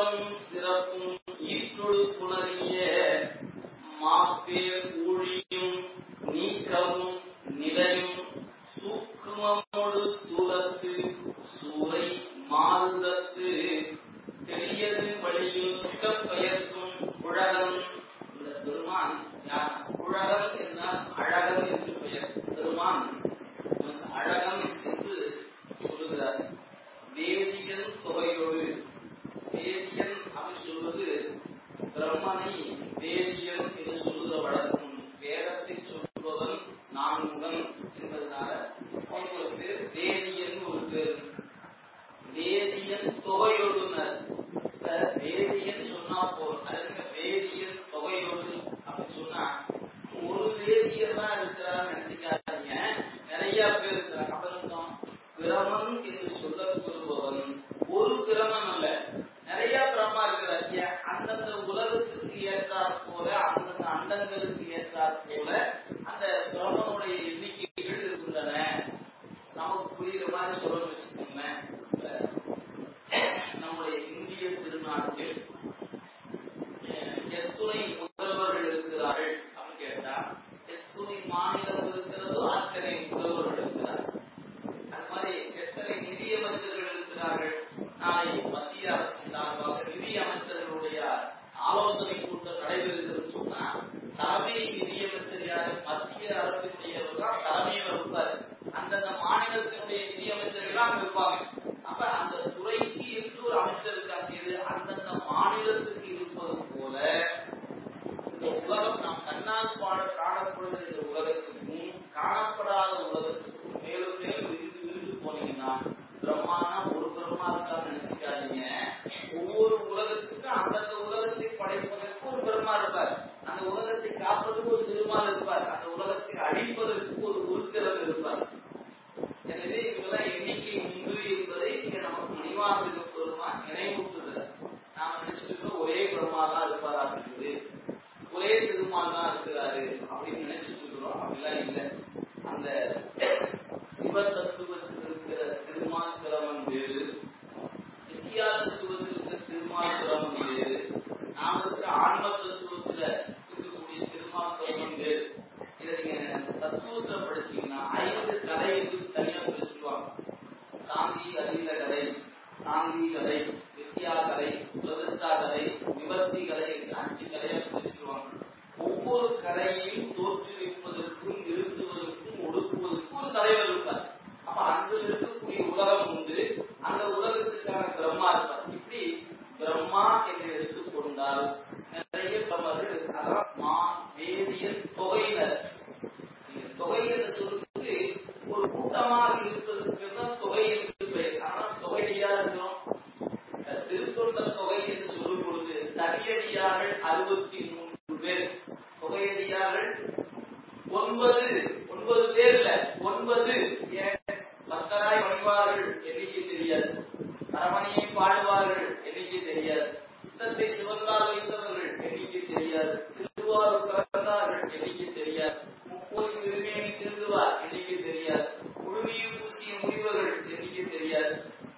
நீளமும் சிறப்பும் ஈற்றொடு புணரிய மாப்பேர் ஊழியும் நீக்கமும் நிலையும் சூக்குமமொடு தூரத்து சூறை மாறுதத்து தெளியது வழியில் பெயர்க்கும் உலகம் இந்த பெருமான் யார் உலகம் என்றால் அழகன் என்று பெயர் பெருமான் அழகன் என்று சொல்லுகிறார் வேதியன் தொகையோடு வேதியன் அப்படி சொல்வது பிரம்மனை வேதியன் என்று சொல்லுகிற வழக்கம் வேதத்தை சொல்வதன் நான்முகன் என்பதனால உங்களுக்கு வேதியன் ஒரு பேர் வேதியன் தொகையோடுனர் வேதியன் சொன்னா போதும் அதுக்கு வேதியன் தொகையோடு அப்படின்னு சொன்னா ஒரு வேதியர் தான் இருக்கிறான்னு நினைச்சுக்காதீங்க நிறைய பேர் இருக்கிறாங்க அப்புறம் பிரமன் என்று சொல்லப்படுபவன் ஒரு பிரமன் அல்ல நிறைய பிரம்மா இருக்கிறார் ஏன் அந்தந்த உலகத்துக்கு ஏற்றாற் போல அந்தந்த அண்டங்களுக்கு ஏற்றாற் போல அந்த பிரம்மனுடைய எண்ணிக்கைகள் இருக்கின்றன நமக்கு புரியுற மாதிரி சொல்லணும்னு வச்சுக்கோங்களேன் நம்முடைய இந்திய திருநாட்டில் எத்துணை முதல்வர்கள் இருக்கிறார்கள் அப்படின்னு கேட்டா எத்துணை மாநிலம் இருக்கிறதோ அத்தனை முதல்வர்கள் இருக்கிறார் அது மாதிரி எத்தனை நிதியமைச்சர்கள் இருக்கிறார்கள் நாளை மத்திய அரசின் சார்பாக நிதி அமைச்சர்களுடைய ஆலோசனை கூட்டம் நடைபெறுகிறது சொன்னா தலைமை நிதியமைச்சர் யாரு மத்திய அரசினுடையவர் தான் தலைமையில் இருப்பார் அந்தந்த மாநிலத்தினுடைய நிதியமைச்சர்கள் அங்க இருப்பாங்க அப்ப அந்த துறைக்கு என்று ஒரு அமைச்சர் இருக்காங்க அந்தந்த மாநிலத்துக்கு இருப்பது போல இந்த உலகம் நாம் கண்ணால் பாட காணப்படுகிற இந்த உலகத்துக்கும் காணப்படாத உலகத்துக்கும் மேலும் மேலும் விரிந்து விரிந்து போனீங்கன்னா பிரம்மானா ஒரு பிரம்மா இருக்கான்னு நினைச்சுக்காதீங்க ஒவ்வொரு உலகத்துக்கும் அந்தந்த உலகத்தை படைப்பதற்கு ஒரு பிரம்மா இருப்பார் அந்த உலகத்தை காப்பதற்கு ஒரு திருமால் இருப்பார் அந்த உலகத்தை அழிப்பதற்கு ஒரு உருத்திரன் இருப்பார் எனவே இவெல்லாம் எண்ணிக்கை உண்டு என்பதை இங்க நமக்கு மணிவாக பெருமான் நினைவூட்டுகிறார் நாம நினைச்சிருக்கோம் ஒரே பிரம்மா தான் இருப்பாரா இருக்குது ஒரே திருமால் தான் இருக்கிறாரு அப்படின்னு நினைச்சிட்டு இருக்கிறோம் அப்படிலாம் இல்லை அந்த சிவ தத்துவத்தில் இருக்கிற திருமால் கிரமன் வேறு வித்தியா தத்துவத்தில் இருக்கிற திருமால் கிரமன் வேறு நாம இருக்கிற ஆன்ம தத்துவத்துல இருக்கக்கூடிய திருமால் கிரமன் வேறு இதை நீங்க தத்துவத்துல படிச்சீங்கன்னா ஐந்து கதை என்று தனியா பிரிச்சுக்குவாங்க சாந்தி அதீத கதை சாந்தி கதை வித்யா கதை பிரதிஷ்டா கதை விபத்தி கதை அஞ்சு கதையா பிரிச்சுக்குவாங்க ஒவ்வொரு கதையையும் தோற்றுவிப்பதற்கும் நிறுத்துவதற்கும் ஒடுக்குவதற்கும் ஒரு தலைவர் இருப்பார் அப்ப அங்க இருக்கக்கூடிய உலகம் உண்டு அந்த உலகத்துக்கான பிரம்மா இருப்பார் இப்படி பிரம்மா என்று எடுத்துக்கொண்டால் நிறைய பிரம்மர்கள் அதான் மா வேதியல் தொகையினர் தொகை என்ற சொல்லுக்கு ஒரு கூட்டமாக இருப்பதற்கு தான் தொகை என்று பெயர் ஆனால் தொகையடியா இருக்கிறோம் திருத்தொண்ட தொகை என்று சொல்லும் பொழுது தனியடியார்கள் அறுபத்தி மூன்று பேர் தொகையடியார்கள் ஒன்பது ஒன்பது பேர் இல்ல ஒன்பது ஏன் பக்தராய் பணிவார்கள் எண்ணிக்கை தெரியாது அரமணியை பாடுவார்கள் எண்ணிக்கை தெரியாது சித்தத்தை சிவந்தால் வைத்தவர்கள் எண்ணிக்கை தெரியாது திருவாரூர் கலந்தார்கள் எண்ணிக்கை தெரியாது முப்போது திருமேனி திருந்துவார் எண்ணிக்கை தெரியாது குழுமியும் பூசிய முடிவர்கள் எண்ணிக்கை தெரியாது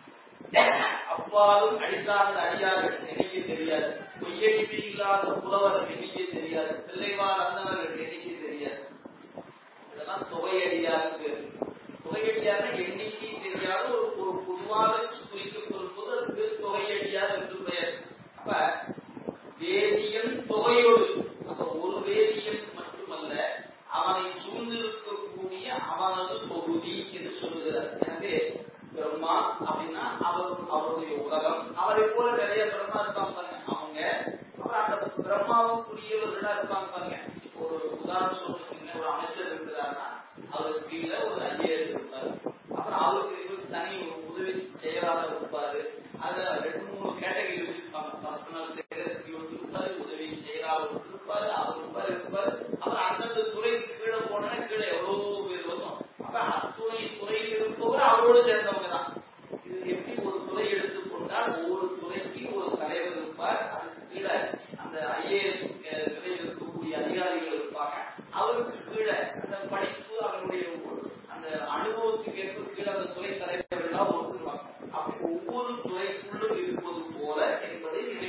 அப்பாலும் அடித்தார்கள் அடியார்கள் எண்ணிக்கை தெரியாது பொய்யடிப்பு இல்லாத புலவர் எண்ணிக்கை தெரியாது பிள்ளைவார் அந்தவர்கள் எண்ணிக்கை தெரியாது இதெல்லாம் தொகையடியார் பேர் தொகையடியார் எண்ணிக்கை தெரியாத ஒரு ஒரு பொதுவாக குறிக்கப்படும் போது அதுக்கு தொகையடியார் என்று பெயர் அப்ப வேதியன் தொகையோடு அப்ப ஒரு வேதியன் மட்டுமல்ல அவனை சூழ்ந்திருக்கக்கூடிய அவனது தொகுதி என்று சொல்லுகிறார் எனவே பிரம்மா அப்படின்னா அவர் அவருடைய உலகம் அவரை போல நிறைய பிரம்மா இருப்பாங்க பாருங்க அவங்க அப்புறம் அந்த பிரம்மாவுக்குரியவர்களா இருப்பாங்க பாருங்க இப்போ ஒரு உதாரணம் சொல்லுச்சுங்க ஒரு அமைச்சர் இருக்கிறாருன்னா அவருக்கு கீழே ஒரு ஐஏஎஸ் இருப்பாரு அப்புறம் அவருக்கு இவருக்கு தனி ஒரு உதவி செயலாளர் இருப்பாரு அதுல ரெண்டு மூணு கேட்டகரி வச்சிருப்பாங்க பர்சனல் செக்ரட்டரி ஒன்று இருப்பாரு உதவி செயலாளர் ஒன்று இருப்பாரு அவர் இருப்பாரு இருப்பாரு அப்புறம் அந்தந்த துறைக்கு கீழே போனா கீழே எவ்வளவு பேர் வரும் அப்ப அத்துணை துறையில் இருப்பவர் அவரோடு சேர்ந்தவங்க தான் இது எப்படி ஒரு துறை எடுத்துக்கொண்டால் ஒவ்வொரு துறைக்கு ஒரு தலைவர் இருப்பார் அதுக்கு கீழே அந்த ஐஏஎஸ் நிலையில் இருக்கக்கூடிய அதிகாரிகள் இருப்பாங்க அவருக்கு கீழே அந்த படிப்பு அவருடைய அந்த அனுபவத்துக்கு ஏற்ப கீழே அந்த துறை தலைவர்கள்லாம் ஒருத்துருவாங்க அப்படி ஒவ்வொரு துறைக்குள்ளும் இருப்பது போல என்பதை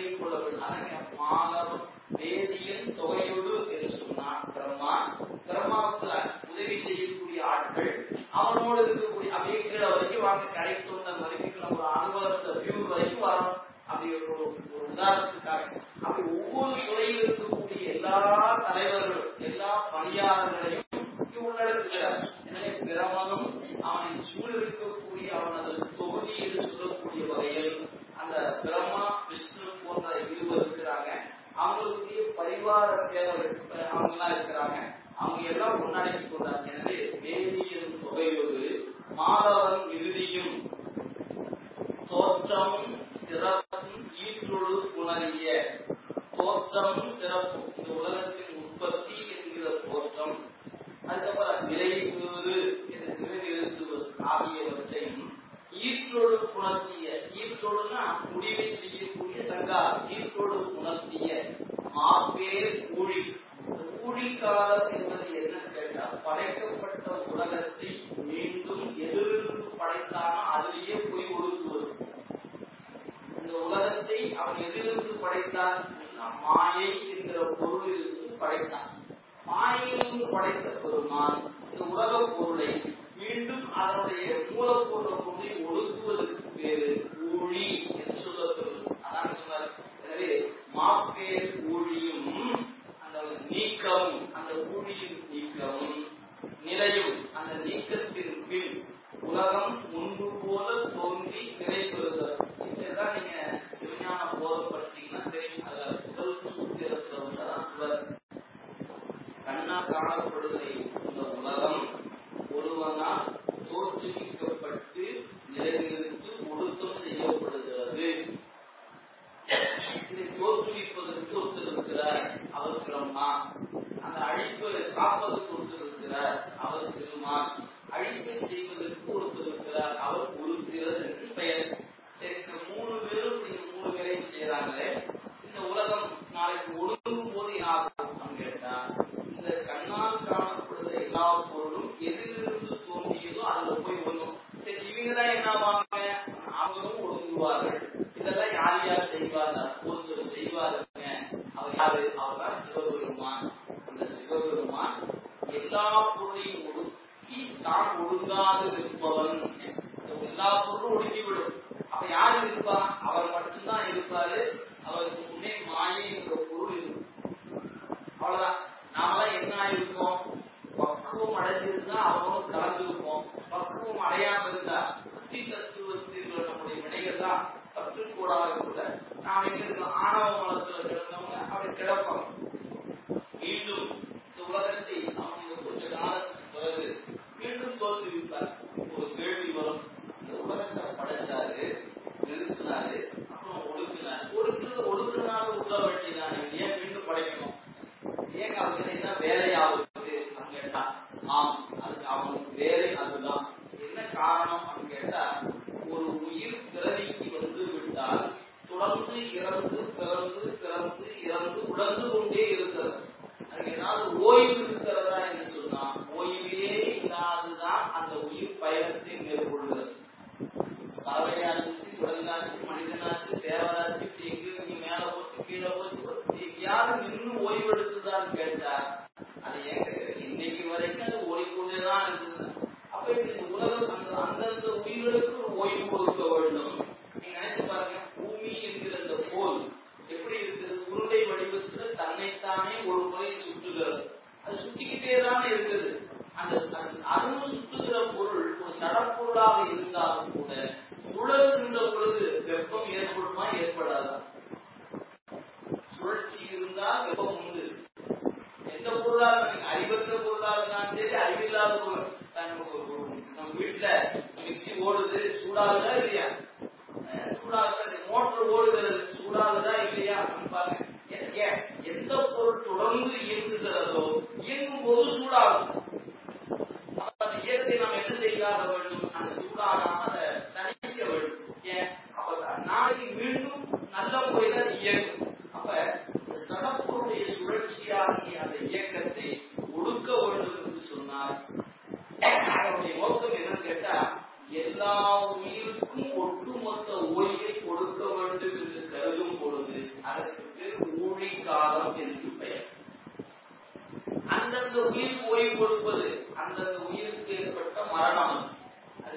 இருக்கக்கூடிய அப்படியே கீழே வரைக்கும் வாங்க கரை தோண்டல் வரைக்கும் நம்ம ஒரு அலுவலகத்தை வியூ வரைக்கும் வரணும் அப்படி ஒரு ஒரு உதாரணத்துக்காக அப்படி ஒவ்வொரு துறையில் இருக்கக்கூடிய எல்லா தலைவர்களும் எல்லா பணியாளர்களையும் இங்கு உள்ளடக்குகிறார் எனவே பிரமனும் அவனை சூழ இருக்கக்கூடிய அவனது தொகுதி என்று சொல்லக்கூடிய வகையில் அந்த பிரம்மா விஷ்ணு போன்ற இருவர் இருக்கிறாங்க அவங்களுக்குரிய பரிவார தேவர்கள் அவங்க எல்லாம் இருக்கிறாங்க அவங்க எல்லாம் முன்னாடி கொண்டாங்க எனவே வேதியின் தொகையோடு மாதவன் இறுதியும் தோற்றமும் சிறப்பும் ஈற்றொழு புணரிய தோற்றமும் சிறப்பும் இந்த உலகத்தின் உற்பத்தி என்கிற தோற்றம் அதுக்கப்புறம் விளைவுறு என்று நிலைநிறுத்துவது ஆகியவற்றையும் ஈற்றோடு புணர்த்திய ஈற்றோடுனா முடிவை செய்யக்கூடிய சங்கா ஈற்றோடு புணர்த்திய மாப்பேர் ஊழி ஊழி காலம் என்பது என்னன்னு கேட்டா படைக்கப்பட்ட உலகத்தை மீண்டும் எதிலிருந்து படைத்தானோ அதிலேயே போய் ஒடுக்குவது இந்த உலகத்தை அவன் எதிலிருந்து படைத்தான் மாயை என்கிற பொருளிலிருந்து படைத்தான் மாயிலிருந்து படைத்த பெருமான் இந்த உலக பொருளை மீண்டும் அதனுடைய மூலப்பொருளை கொண்டு ஒடுக்குவதற்கு பேரு ஊழி என்று சொல்லப்படுவது அதான் சொன்னார் எனவே மாப்பேர் ஊழியும் அந்த நீக்கமும் அந்த ஊழியின் நீக்கமும் நிலையும் அந்த நீக்கத்தின் பின் உலகம் முன்பு போல தோன்றி நிலை பெறுதல் இதெல்லாம் நீங்க சிவஞான போதம் படிச்சீங்கன்னா தெரியும் அதுல முதல் சூத்திரத்துல ஒன்றுதான் சுவர் கண்ணா காணப்படுவதை இந்த உலகம் ஒருவனால் தோற்றுவிக்கப்பட்டு நிலைநிறுத்தி ஒடுக்கம் செய்யப்படுகிறது இதை தோற்றுவிப்பதற்கு ஒருத்தர் இருக்கிறார் அவர் பிரம்மா அந்த அழிப்பை காப்பதற்கு ஒருத்தர் இருக்கிறார் அவர் பெருமான் அழிப்பை செய்வதற்கு ஒருத்தர் இருக்கிறார் அவர் உருத்திரர் என்று பெயர் சரி இந்த மூணு பேரும் இந்த மூணு பேரையும் செய்யறாங்களே இந்த உலகம் நாளைக்கு ஒடுங்கும் போது என்ன ஆகும் கேட்டா இந்த கண்ணால் காணப்படுகிற எல்லா பொருளும் எதிலிருந்து தோன்றியதோ அதுல போய் ஒண்ணும் சரி இவங்க தான் என்ன ஆவாங்க அவங்களும் ஒடுங்குவார்கள் இதெல்லாம் யார் யார் செய்வாங்க ஒருத்தர் செய்வாருங்க அவர் யாரு அவர் தான் சிவபெருமான் அந்த சிவபெருமான் எல்லா பொருளையும் ஒடுக்கி தான் ஒடுங்காது இருப்பவன் எல்லா பொருளும் ஒடுங்கிவிடும் அப்ப யாரு இருப்பா அவர் மட்டும்தான் இருப்பாரு அவருக்கு முன்னே மாயை என்ற பொருள் இருக்கும் அவ்வளவுதான் நாமெல்லாம் என்ன ஆயிருக்கோம் பக்குவம் அடைஞ்சிருந்தா அவனும் கலந்துருப்போம் பக்குவம் அடையாம இருந்தா புத்தி தத்துவத்தில் நம்முடைய வினைகள் தான் கற்றுக்கூடாத கூட நாம் எங்க இருக்கோம் ஆணவ மலத்துல கிடந்தவங்க அப்படி கிடப்போம் மீண்டும் இந்த உலகத்தை அவங்க கொஞ்ச காலத்துக்கு பிறகு மீண்டும் தோற்றுவிப்பார் ஒரு கேள்வி வரும் இந்த உலகத்தை படைச்சாரு நிறுத்தினாரு அப்புறம் ஒடுக்கினார் ஒடுக்குறது ஒடுக்குனால உள்ள வேண்டியதானே ஏன் மீண்டும் படைக்கணும் ஏன் அவருக்கு என்ன வேலையாகுது அப்படின்னு கேட்டா ஆம் அதுக்கு அவனுக்கு வேலை அதுதான் என்ன காரணம் அப்படின்னு கேட்டா ஒரு உயிர் பிறவிக்கு வந்து விட்டால் தொடர்ந்து இறந்து பிறந்து பிறந்து இறந்து உழந்து கொண்டே இருக்கிறது அதுக்கு ஏதாவது ஓய்வு இருக்கிறதா என்று சொன்னா ஓய்வே இல்லாதுதான் அந்த உயிர் பயணத்தை மேற்கொள்கிறது பறவையாச்சு விலங்காச்சு மனிதனாச்சு தேவராச்சு எங்க நீங்க மேல போச்சு கீழே போச்சு எங்கேயாவது நின்று ஓய்வு எடுத்துதான்னு கேட்டா அது ஏங்க இன்னைக்கு வரைக்கும் அது ஓடிக்கொண்டேதான் இருக்குது அப்ப இப்ப இந்த உலகம் அந்த அந்தந்த உயிர்களுக்கு ஒரு ஓய்வு கொடுக்க வேண்டும் நீங்க நினைச்சு பாருங்க பூமி என்கிற அந்த கோல் எப்படி இருக்குது உருண்டை வடிவத்தில் தன்னைத்தானே ஒரு முறை சுற்றுகிறது அது சுத்திக்கிட்டே தானே இருக்குது அந்த அதுவும் சுற்றுகிற பொருள் ஒரு சடப்பொருளாக இருந்தாலும் கூட சுழல்கின்ற பொழுது வெப்பம் ஏற்படுமா ஏற்படாதா சுழற்சி இருந்தால் வெப்பம் உண்டு எந்த பொருளா நீங்க அறிவற்ற பொருளா இருந்தாலும் சரி அறிவில்லாத பொருள் நம்ம வீட்டுல மிக்சி ஓடுது சூடாகுதா இல்லையா சூடாகுதா மோட்டர் ஓடுகிறது சூடாகுதா இல்லையா அப்படின்னு பாருங்க எந்த பொருள் தொடர்ந்து இயங்குகிறதோ இயங்கும் போது சூடாகும் அந்த இயற்கை நாம் என்ன செய்தாக வேண்டும் அந்த சூடாகாம அதை தணிக்க வேண்டும் ஏன் அப்ப நாளைக்கு மீண்டும் நல்ல முறையில இயங்கும் அப்ப இந்த சடப்பொருடைய சுழற்சியாகிய அந்த இயக்கத்தை ஒடுக்க வேண்டும் என்று சொன்னால் அதனுடைய நோக்கம் என்னன்னு கேட்டா எல்லா உயிருக்கும் ஒட்டுமொத்த ஓய்வை கொடுக்க வேண்டும் என்று கருதும் பொழுது அதற்கு பேர் ஊழி காலம் என்று பெயர் அந்தந்த உயிர் ஓய்வு கொடுப்பது அந்தந்த உயிருக்கு ஏற்பட்ட மரணம்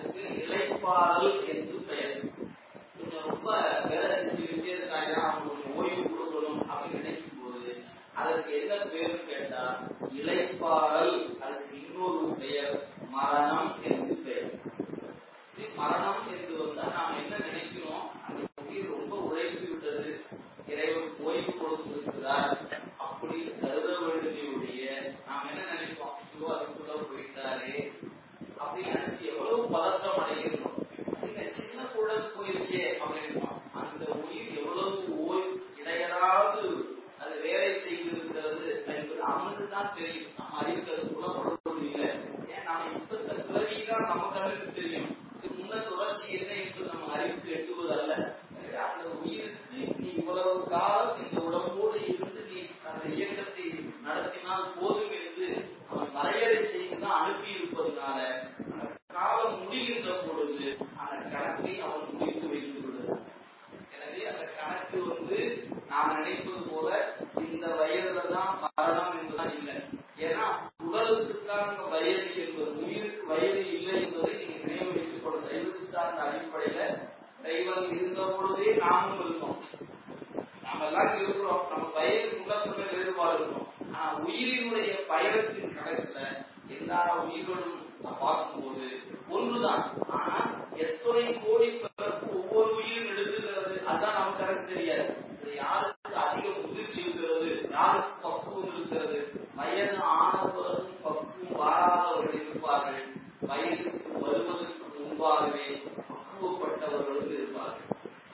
இளைப்பாறல் என்று பெயர் கொஞ்சம் ரொம்ப வேலை செஞ்சுக்கிட்டே இருக்காங்க அவங்க கொஞ்சம் ஓய்வு கொடுக்கணும் அப்படின்னு நினைக்கும் போது அதற்கு என்ன பேர் கேட்டா இளைப்பாறல் அதுக்கு இன்னொரு பெயர் மரணம் என்று பெயர் இது மரணம் என்று வந்தா நாம் என்ன நினைக்கிறோம் அந்த உயிர் ரொம்ப உழைத்து விட்டது இறைவன் ஓய்வு கொடுத்திருக்கிறார் அப்படி கருத வேண்டிய நாம் என்ன நினைப்போம் ஐயோ அதுக்குள்ள போயிட்டாரே அப்படின்னு நினைச்சு எவ்வளவு பதற்றம் அடைகிறோம் நீங்க சின்ன குழந்தை போயிருச்சே அப்படின்னு அந்த உயிர் எவ்வளவு ஓய்வு இடையராது அது வேலை செய்திருக்கிறது என்பது அவனுக்கு தான் தெரியும் நம்ம அறிவுக்கு அது புலப்படுவது இல்லை ஏன் நாம இப்பத்த பிறவிதான் நம்ம கண்ணுக்கு தெரியும் இது முன்ன தொடர்ச்சி என்ன என்று நம்ம அறிவுக்கு எட்டுவது அல்ல எனவே அந்த உயிருக்கு நீ இவ்வளவு காலம் இந்த உடம்போடு இருந்து நீ அந்த இயக்கத்தை நடத்தினால் போதும் என்று அவன் வரையறை செய்து தான் அனுப்பி இருப்பதனால அந்த காலம் முடிகின்ற பொழுது அந்த கணக்கை அவன் முடித்து வைத்து விடுகிறான் எனவே அந்த கணக்கு வந்து நாம் நினைப்பது போல இந்த வயதுல தான் மரணம் என்பதுதான் இல்லை ஏன்னா உடலுக்கு தான் அந்த வயது என்பது உயிருக்கு வயது இல்லை என்பதை நீங்க நினைவு வைத்துக் கொள்ள சைவ சித்தாந்த அடிப்படையில தெய்வம் இருந்த பொழுதே நாமும் இருக்கோம் நாம எல்லாம் இருக்கிறோம் நம்ம வயது முகத்துல வேறுபாடு இருக்கும் ஆனா உயிரினுடைய பயணத்தின் கணக்குல எல்லா உயிர்களும் பார்க்கும்போது ஒன்றுதான் ஆனா எத்தனை கோடி பிறப்பு ஒவ்வொரு உயிரும் எடுத்துக்கிறது அதான் நமக்கு கணக்கு தெரியாது இது யாருக்கு அதிக முதிர்ச்சி இருக்கிறது யாருக்கு பக்குவம் இருக்கிறது வயது ஆன பிறகும் பக்குவம் வாராதவர்கள் இருப்பார்கள் வயதுக்கு வருவதற்கு முன்பாகவே பக்குவப்பட்டவர்களும் இருப்பார்கள்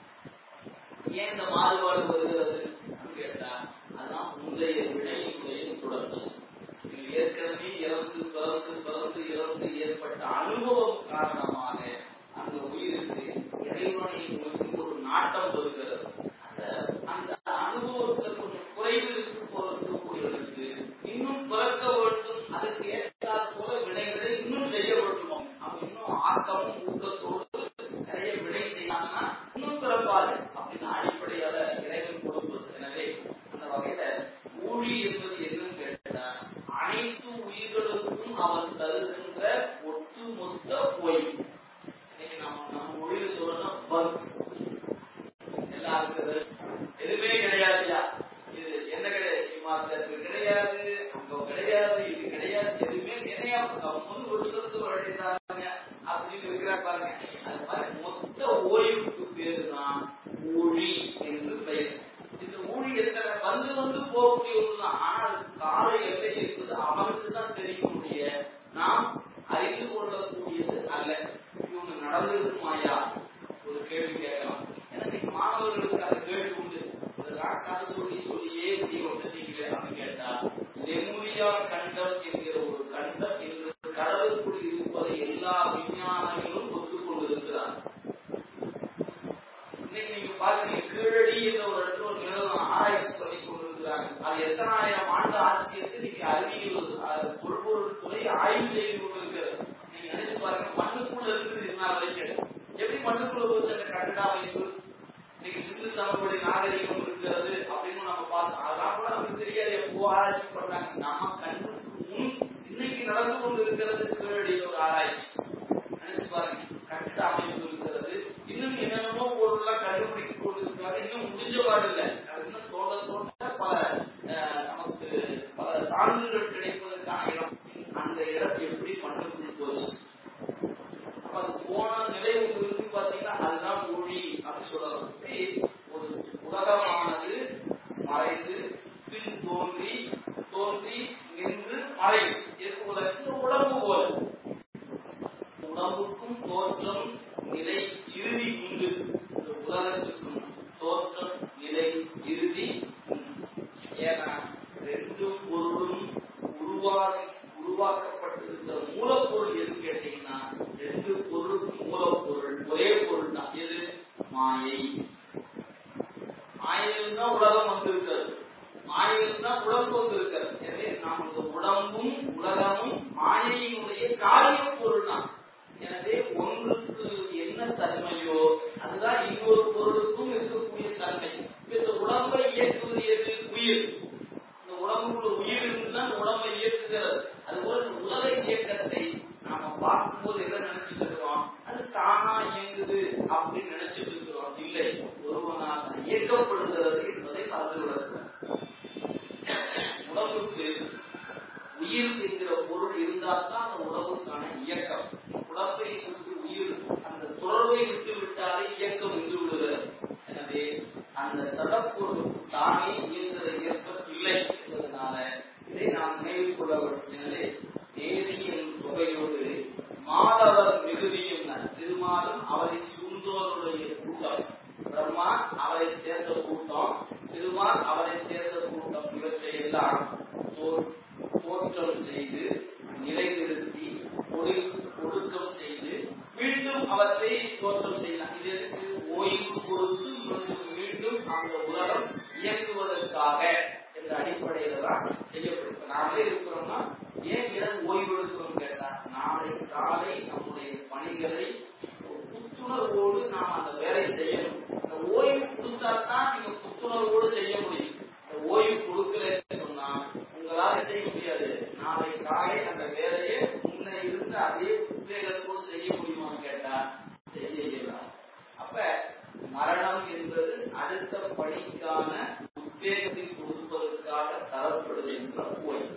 ஏன் இந்த மாறுபாடு வருகிறது கேட்டா அதுதான் முந்தைய வினையினுடைய தொடர்ச்சி நீங்கள் ஏற்கனவே இறந்து பிறந்து பிறந்து இறந்து ஏற்பட்ட அனுபவம் காரணமாக அந்த உயிருக்கு இறைவனை நோக்கி ஒரு நாட்டம் வருகிறது அந்த அந்த அனுபவத்தில் கொஞ்சம் குறைவு இருக்கு போல இருக்கக்கூடியவர்களுக்கு இன்னும் பிறக்க வேண்டும் அதுக்கு ஏற்றாற் போல வினைகளை இன்னும் செய்ய வேண்டுமோ அவன் இன்னும் ஆக்கமும் ஊக்கத்தோடு நிறைய வினை செய்யலாம்னா இன்னும் பிறப்பாரு அப்படின்னு அடிப்படையால இறைவன் கொடுப்பது எனவே அந்த வகையில ஊழி என்பது என்னன்னு கேட்டா அனைத்து உயிர்களுக்கும் அவன் தருகின்ற ஒட்டுமொத்த ஓய்வு இன்னைக்கு நம்ம நம்ம மொழியில் சொல்லணும் பர்த் எல்லாருக்கும் எதுவுமே கிடையாதுயா இது என்ன கிடையாது இமாத்திரத்துக்கு கிடையாது அங்க கிடையாது இது கிடையாது எதுவுமே என்னையா முன் வருஷத்துக்கு வேண்டியதாங்க அப்படின்னு இருக்கிறார் பாருங்க அது மாதிரி மொத்த ஓய்வுக்கு பேரு தான் ஊழி என்று பெயர் இந்த ஊழி எத்தனை வந்து வந்து போகக்கூடிய ஒண்ணுதான் ஆனா அதுக்கு கால எல்லை என்பது அவனுக்கு தான் தெரிய முடிய நாம் அறிந்து கொள்ளக்கூடியது அல்ல இவங்க நடந்திருக்குமாயா ஒரு கேள்வி கேட்கலாம் ஏன்னா இன்னைக்கு மாணவர்களுக்கு அந்த கேள்வி உண்டு இதெல்லாம் கதை சொல்லி சொல்லியே இப்படி வந்துட்டீங்களே அப்படின்னு கேட்டா லெமுரியா கண்டம் என்கிற ஒரு கண்டம் என்று கடலுக்குள் இருப்பதை எல்லா விஞ்ஞானிகளும் ஒத்துக்கொண்டிருக்கிறார் இன்னைக்கு நீங்க பாருங்க கீழடி என்ற ஒரு இடத்துல ஒரு நிலம் ஆராய்ச்சி பண்ணி கொண்டிருக்கிறாங்க அது எத்தனாயிரம் ஆண்டு ஆட்சியத்தை நீங்க அறிவியல் தொல்பொருள் துறை ஆய்வு செய்து கொண்டிருக்கிறது நீங்க நினைச்சு பாருங்க மண்ணுக்குள்ள இருக்குது இதனால் வரைக்கும் எப்படி மண்ணுக்குள்ள போச்சு அந்த கட்டட அமைப்பு இன்னைக்கு சிந்து தமிழ்படி நாகரிகம் இருக்கிறது அப்படின்னு நம்ம பார்த்தோம் அதெல்லாம் கூட நமக்கு தெரியாது எப்போ ஆராய்ச்சி பண்றாங்க நம்ம கண்ணுக்கு முன் இன்னைக்கு நடந்து கொண்டு இருக்கிறது கீழடியில் ஒரு ஆராய்ச்சி நினைச்சு பாருங்க கட்டிட அமைப்பு இருக்கிறது இன்னும் என்னென்னமோ பொருள்லாம் கண்டுபிடிக்க கொண்டிருக்கிறாங்க இன்னும் முடிஞ்ச பாடு இல்லை அது இன்னும் தோண்ட தோண்ட பல நமக்கு பல சான்றுகள் கிடைப்பதற்கான இடம் அந்த இடம் எப்படி மண்ணுக்குள் போச்சு அப்ப அது போன நிலை ஒன்று இருக்கு பாத்தீங்கன்னா அதுதான் மொழி அப்படின்னு சொல்லலாம் ஒரு உலகமானது மறைந்து பின் தோன்றி தோன்றி நின்று மறைவு இது உலக உடம்பு போல உடம்புக்கும் தோற்றம் நிலை இறுதி உண்டு இந்த உலகத்துக்கும் தோற்றம் நிலை இறுதி உண்டு ஏன்னா ரெண்டு பொருளும் உருவாகி உருவாக்கப்பட்டிருக்கிற மூலப்பொருள் எது கேட்டீங்கன்னா ரெண்டு பொருளுக்கும் மூலப்பொருள் ஒரே பொருள் தான் எது மாயை மாயையில் தான் உலகம் வந்திருக்கிறது மாயையில் தான் உடம்பு வந்திருக்கிறது எனவே நாம் இந்த உடம்பும் உலகமும் மாயையினுடைய காரிய பொருள் தான் எனவே ஒன்றுக்கு என்ன தன்மையோ அதுதான் இன்னொரு பொருளுக்கும் இருக்கக்கூடிய தன்மை இந்த உடம்பை இயக்குவது எது உயிர் இந்த உடம்புக்குள்ள உயிர் இருந்துதான் உடம்பை இயக்குகிறது அதுபோல இந்த உலக இயக்கத்தை நாம பார்க்கும்போது எதை நினைச்சிட்டு இருக்கிறோம் அது தானா இயங்குது அப்படின்னு நினைச்சிட்டு இருக்கிறோம் இல்லை ஒருவனாக இயக்கப்படுகிறது என்பதை மறந்து விடக்கூடாது உடம்புக்கு உயிர் என்கிற பொருள் இருந்தால் தான் அந்த உடம்புக்கான இயக்கம் உடம்பை விட்டு உயிர் அந்த தொடர்பை விட்டு விட்டாலே இயக்கம் நின்று விடுகிறது எனவே அந்த சடப்பொருள் தானே இயங்குகிற இயக்கம் இல்லை என்பதனால இதை நாம் நினைவில் கொள்ள வேண்டும் எனவே தேதியின் தொகையோடு மாதவர் மிகுதியும் திருமாலும் அவரை சூழ்ந்தோருடைய கூட்டம் பிரம்மா அவரை சேர்ந்த கூட்டம் திருமால் அவரை சேர்ந்த கூட்டம் இவற்றை எல்லாம் தோற்றம் செய்து நிலைநிறுத்தி ஒடுக்கம் செய்து மீண்டும் அவற்றை தோற்றம் செய்யலாம் இது எதுக்கு ஓய்வு கொடுத்து மீண்டும் அந்த உலகம் இயங்குவதற்காக என்ற அடிப்படையில தான் செய்யப்படும் நாமளே இருக்கிறோம்னா ஏன் இரவு ஓய்வு எடுக்கிறோம் கேட்டா நாளை காலை நம்முடைய பணிகளை புத்துணர்வோடு நாம் அந்த வேலை செய்யணும் இந்த ஓய்வு கொடுத்தா தான் நீங்க புத்துணர்வோடு செய்ய முடியும் இந்த ஓய்வு கொடுக்கலன்னு சொன்னா உங்களால செய்ய முடியாது நாளை காலை அந்த வேலையை முன்ன இருந்து அதே உத்வேகத்தோடு செய்ய முடியுமான்னு கேட்டா செய்ய இயலாது அப்ப மரணம் என்பது அடுத்த பணிக்கான உத்வேகத்தை கொடுப்பதற்காக தரப்படுது என்ற ஓய்வு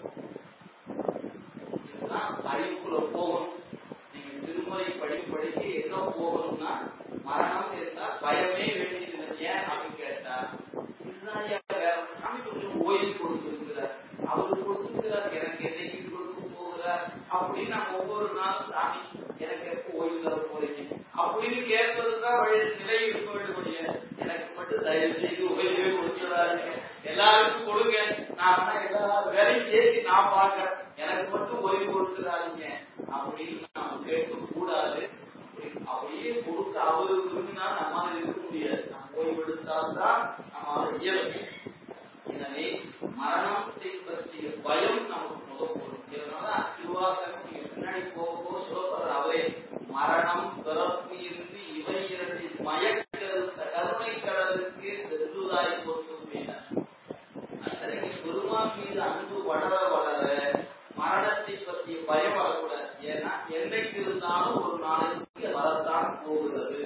இதுதான் அறிவுக்குள்ள போகணும் நீங்க திருமுறை படி படிக்க எங்க போகணும்னா மரணம் இருந்தா பயமே வேண்டியது ஏன் அப்படின்னு கேட்டா இதுதான் வேற சாமி கொஞ்சம் ஓய்வு கொடுத்திருக்கிறார் அவரு கொடுத்திருக்கிறார் எனக்கு என்னைக்கு கொடுக்க போகிறார் அப்படின்னு நான் ஒவ்வொரு நாளும் சாமி எனக்கு எப்போ ஓய்வு தர போறீங்க அப்படின்னு கேட்பதுதான் வழி நிலை இருக்க வேண்டுமுடிய எனக்கு மட்டும் தயவு செய்து ஓய்வே கொடுத்துடாருங்க எல்லாருக்கும் கொடுங்க நான் எல்லா வேலையும் சேர்த்து நான் பார்க்கிறேன் எனக்கு மட்டும் ஓய்வு கொடுத்துடாதீங்க அப்படின்னு நாம கேட்க கூடாது அப்படியே கொடுக்க அவரு விரும்பினா நம்மால இருக்க முடியாது நம்ம ஓய்வு எடுத்தால்தான் நம்மால இயலும் எனவே மரணத்தை பற்றிய பயம் நமக்கு முதல் இதனாலதான் திருவாசகம் நீங்க பின்னாடி போக போக சொல்லப்படுற அவரே மரணம் பிறப்பு இருந்து இவை இரண்டின் மயக்கருத்த கருணை கடலுக்கு செல்லுதாய் பொறுத்துவினார் அத்தகைய பெருமான் மீது அன்பு வளர வளர மரணத்தை பற்றிய பயம் வரக்கூடாது ஏன்னா என்றைக்கு இருந்தாலும் ஒரு நாளைக்கு வரத்தான் போகிறது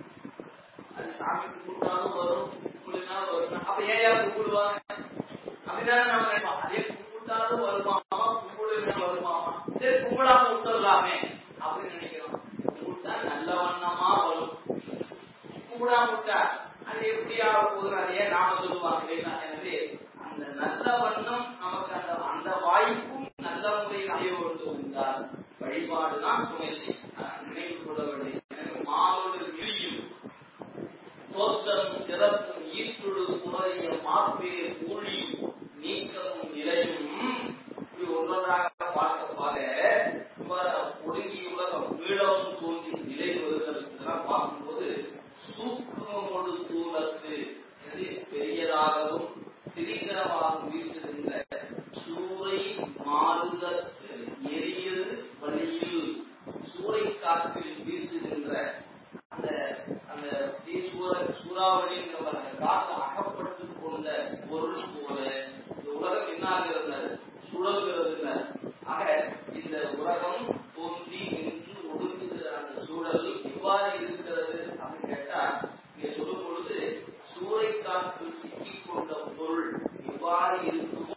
அது சாமி கும்பிட்டாலும் வரும் கும்பிடுனாலும் வரும் அப்ப ஏயா கும்பிடுவாங்க அப்படிதானே நம்ம நினைப்போம் அதே கும்பிட்டாலும் வருமாமா கும்பிடுனா வருமாமா சரி கும்பிடாம விட்டுடலாமே அப்படின்னு நினைக்கிறோம் கும்பிட்டா நல்ல வண்ணமா வரும் கும்பிடாம விட்டா அது எப்படி ஆக போகுது அதையே நாம சொல்லுவாங்க எனவே அந்த நல்ல வண்ணம் நமக்கு அந்த அந்த வாய்ப்பும் நல்ல முறையில் அடைய வேண்டும் என்றால் வழிபாடுதான் துணை செய்யும் நினைவு கொள்ள வேண்டிய மாதோடு விழியும் தோற்றமும் சிறப்பும் ஈற்றுடு புணரிய மாப்பே ஊழியும் நீக்கமும் நிலையும் இப்படி ஒன்றொன்றாக பார்க்க பார்க்க ஒடுங்கி உலகம் மீளவும் தோன்றி நிலை வருதல் இதெல்லாம் பார்க்கும்போது சூக்குமோடு தூளத்து பெரியதாகவும் சிறிதரமாகவும் வீசுகின்ற சூறை மாறுதற்கு எரியது வழியில் சூறை காற்றில் வீசுகின்ற அந்த அந்த சூற சூறாவளிங்கிற அந்த காற்று அகப்பட்டு கொண்ட பொருள் போல இந்த உலகம் என்னாகிறது சுழல்கிறது ஆக இந்த உலகம் தோன்றி நின்று ஒடுங்குகிற அந்த சூழல் எவ்வாறு இருக்கிறது அப்படின்னு கேட்டா இங்க சொல்லும் பொழுது சூறை காற்றில் சிக்கிக் கொண்ட பொருள் எவ்வாறு இருக்குமோ